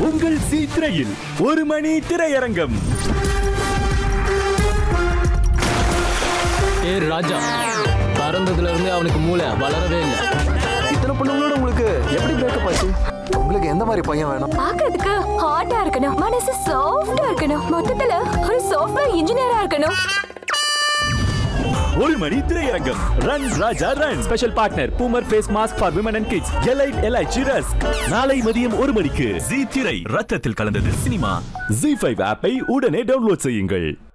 உங்கள் சி திரையில் ஒரு மணி திரையரங்கம் ஏ ராஜா பிறந்ததுல இருந்து அவனுக்கு மூளை வளரவே இல்லை இத்தனை பொண்ணுங்களோட உங்களுக்கு எப்படி பிரேக்கப் ஆச்சு உங்களுக்கு எந்த மாதிரி பையன் வேணும் பாக்குறதுக்கு ஹாட்டா இருக்கணும் மனசு சாஃப்டா இருக்கணும் மொத்தத்துல ஒரு சாஃப்ட்வேர் இன்ஜினியரா இருக்கணும் ஒரு மணி திரையரங்கம் run Raja run special partner boomer face mask for women and kids elite elaichi rusk நாளை மதியம் ஒரு மணிக்கு ஜி திரை ரத்தத்தில் கலந்தது சினிமா ஜி ஃபைவ் ஆப்பை உடனே டவுன்லோட் செய்யுங்கள்